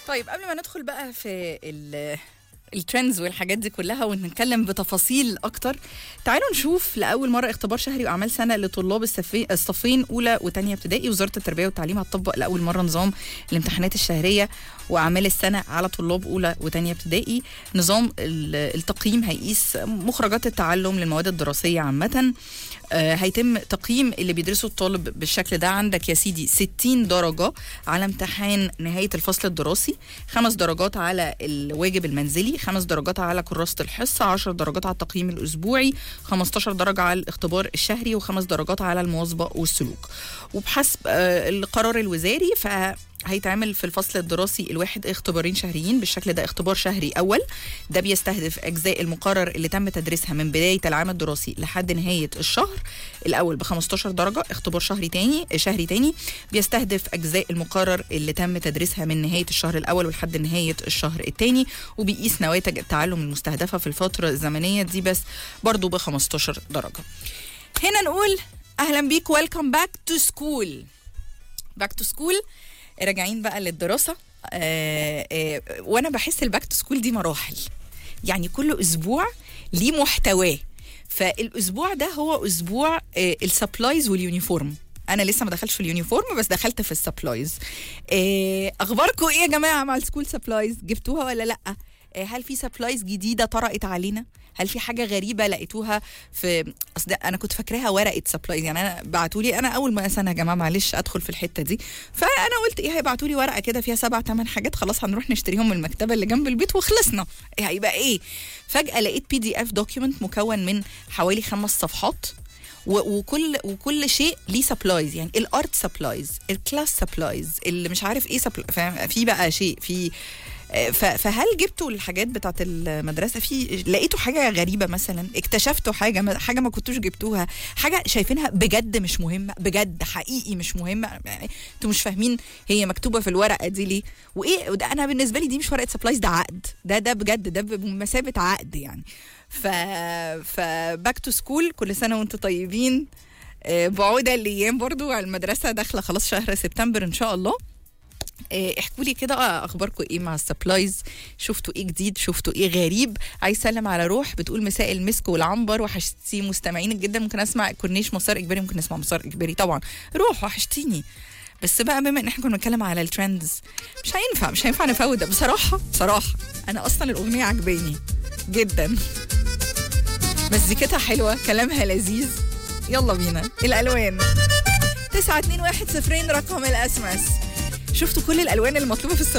طيب قبل ما ندخل بقى في ال الترندز والحاجات دي كلها ونتكلم بتفاصيل اكتر تعالوا نشوف لاول مره اختبار شهري واعمال سنه لطلاب الصفي- الصفين اولى وثانيه ابتدائي وزاره التربيه والتعليم هتطبق لاول مره نظام الامتحانات الشهريه واعمال السنه على طلاب اولى وثانيه ابتدائي نظام ال- التقييم هيقيس مخرجات التعلم للمواد الدراسيه عامه آه، هيتم تقييم اللي بيدرسوا الطالب بالشكل ده عندك يا سيدي 60 درجة على امتحان نهاية الفصل الدراسي خمس درجات على الواجب المنزلي خمس درجات على كراسة الحصة 10 درجات على التقييم الأسبوعي 15 درجة على الاختبار الشهري وخمس درجات على المواظبة والسلوك وبحسب آه، القرار الوزاري ف هيتعمل في الفصل الدراسي الواحد اختبارين شهريين بالشكل ده اختبار شهري اول ده بيستهدف اجزاء المقرر اللي تم تدريسها من بدايه العام الدراسي لحد نهايه الشهر الاول ب 15 درجه اختبار شهري تاني شهري تاني بيستهدف اجزاء المقرر اللي تم تدريسها من نهايه الشهر الاول ولحد نهايه الشهر الثاني وبيقيس نواتج التعلم المستهدفه في الفتره الزمنيه دي بس برضو ب 15 درجه هنا نقول اهلا بيك ويلكم باك تو سكول باك تو سكول راجعين بقى للدراسه آه آه وانا بحس الباك تو سكول دي مراحل يعني كل اسبوع ليه محتواه فالاسبوع ده هو اسبوع آه السبلايز واليونيفورم انا لسه ما دخلتش في اليونيفورم بس دخلت في السبلايز آه اخباركم ايه يا جماعه مع السكول سبلايز جبتوها ولا لا آه، هل في سبلايز جديده طرقت علينا هل في حاجه غريبه لقيتوها في اصل ده انا كنت فاكراها ورقه سبلايز يعني انا بعتوا لي انا اول ما سنه يا جماعه معلش ادخل في الحته دي فانا قلت ايه هيبعتوا لي ورقه كده فيها سبع ثمان حاجات خلاص هنروح نشتريهم من المكتبه اللي جنب البيت وخلصنا إيه هيبقى ايه فجاه لقيت بي دي اف دوكيومنت مكون من حوالي خمس صفحات و- وكل وكل شيء ليه سبلايز يعني الارت سبلايز الكلاس سبلايز اللي مش عارف ايه supply- فاهم في بقى شيء في آه، ف- فهل جبتوا الحاجات بتاعت المدرسه في لقيتوا حاجه غريبه مثلا اكتشفتوا حاجه ما- حاجه ما كنتوش جبتوها حاجه شايفينها بجد مش مهمه بجد حقيقي مش مهمه يعني انتوا مش فاهمين هي مكتوبه في الورقه دي ليه وايه وده انا بالنسبه لي دي مش ورقه سبلايز ده عقد ده ده بجد ده بمثابه عقد يعني ف فباك تو سكول كل سنه وانتم طيبين آه، بعودة الايام برضو على المدرسه داخله خلاص شهر سبتمبر ان شاء الله آه، احكوا لي كده آه، اخباركم ايه مع السبلايز شفتوا ايه جديد شفتوا ايه غريب عايز سلم على روح بتقول مساء المسك والعنبر وحشتي مستمعينك جدا ممكن اسمع كورنيش مسار اجباري ممكن اسمع مسار اجباري طبعا روح وحشتيني بس بقى بما ان احنا كنا بنتكلم على الترندز مش هينفع مش هينفع نفوت ده بصراحه بصراحه انا اصلا الاغنيه عجباني جدا مزيكتها حلوه كلامها لذيذ يلا بينا الالوان 9 2 1 0 رقم الاس ام اس شفتوا كل الالوان المطلوبه في السبلايز